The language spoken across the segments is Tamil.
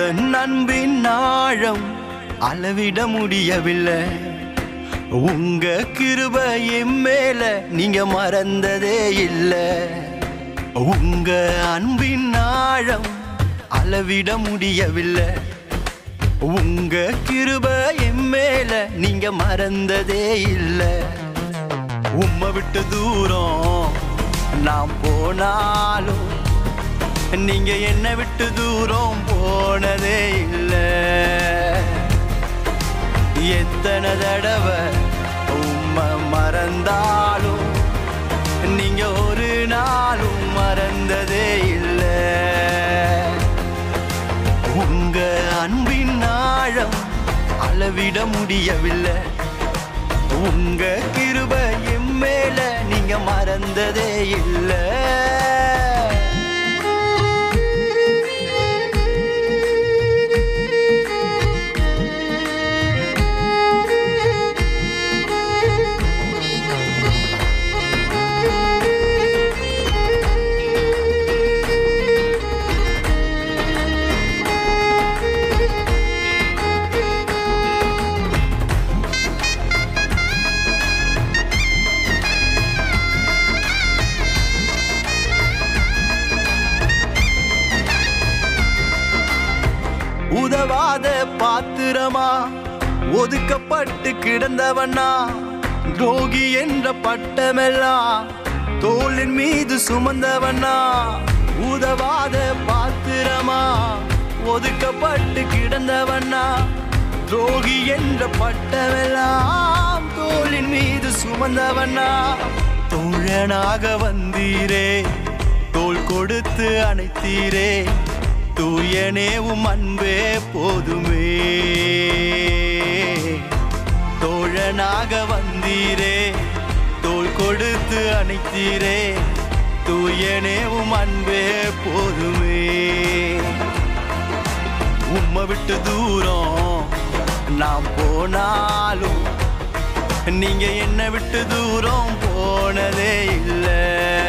அன்பின் ஆழம் அளவிட முடியவில்லை உங்க கிருப என் மேல நீங்க மறந்ததே இல்ல உங்க அன்பின் ஆழம் அளவிட முடியவில்லை உங்க கிருப என் மேல நீங்க மறந்ததே இல்ல உம்மை விட்டு தூரம் நான் போனாலும் நீங்க என்னை விட்டு தூரம் போனதே இல்ல எத்தனை தடவை உம்மை மறந்தாலும் நீங்க ஒரு நாளும் மறந்ததே இல்ல உங்க அன்பின் ஆழம் அளவிட முடியவில்லை உங்க கிருப என் மேல நீங்க மறந்ததே இல்லை உதவாத பாத்திரமா ஒதுக்கப்பட்டு கிடந்தவனா துரோகி என்ற பட்டமெல்லாம் தோளின் மீது சுமந்தவனா உதவாத பாத்திரமா ஒதுக்கப்பட்டு கிடந்தவனா துரோகி என்ற பட்டமெல்லாம் தோளின் மீது சுமந்தவனா தோழனாக வந்தீரே தோள் கொடுத்து அணைத்தீரே தூயனே உம் அன்பே போதுமே தோழனாக வந்தீரே தோள் கொடுத்து அணைத்தீரே தூயனே உம் அன்பே போதுமே உம்மை விட்டு தூரம் நான் போனாலும் நீங்க என்னை விட்டு தூரம் போனதே இல்லை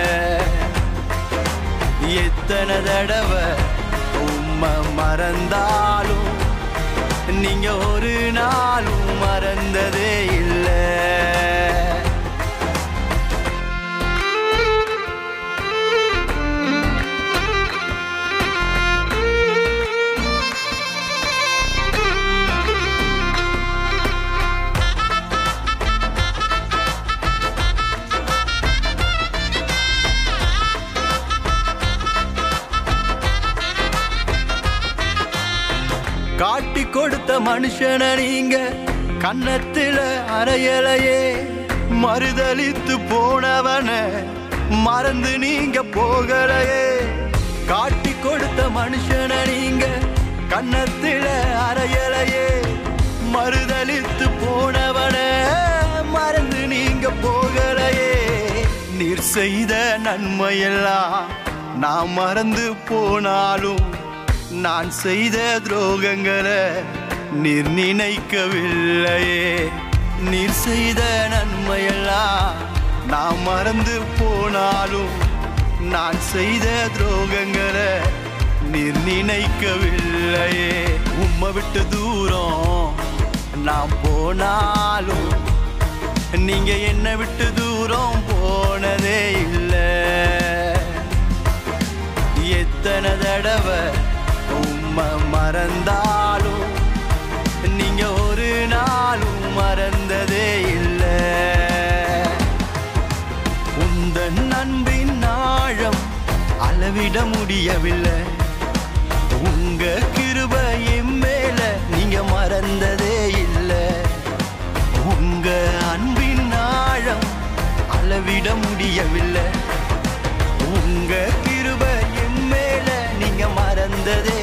எத்தனை தடவை உம்மை மறந்தாலும் நீங்க ஒரு நாளும் மறந்ததே இல்லை காட்டி கொடுத்த மனுஷன நீங்க கன்னத்தில அறையலையே மறுதலித்து போனவன மறந்து நீங்க போகலையே காட்டி கொடுத்த மனுஷன நீங்க கன்னத்தில அறையலையே மறுதலித்து போனவன மறந்து நீங்க போகலையே நீர் செய்த நன்மையெல்லாம் நான் மறந்து போனாலும் நான் செய்த துரோகங்களை நீர் நினைக்கவில்லையே நீர் செய்த நன்மையெல்லாம் நான் மறந்து போனாலும் நான் செய்த துரோகங்களை நீர் நினைக்கவில்லையே உம்மை விட்டு தூரம் நான் போனாலும் நீங்க என்னை விட்டு தூரம் போனதே இல்லை எத்தனை தடவை உம்மை மறந்தாலும் நீங்க ஒரு நாளும் மறந்ததே இல்லை உந்தன் அன்பின் ஆழம் அளவிட முடியவில்லை உங்க கிருப என் மேல நீங்க மறந்ததே இல்லை உங்க அன்பின் ஆழம் அளவிட முடியவில்லை உங்க கிருப என் மேல நீங்க மறந்ததே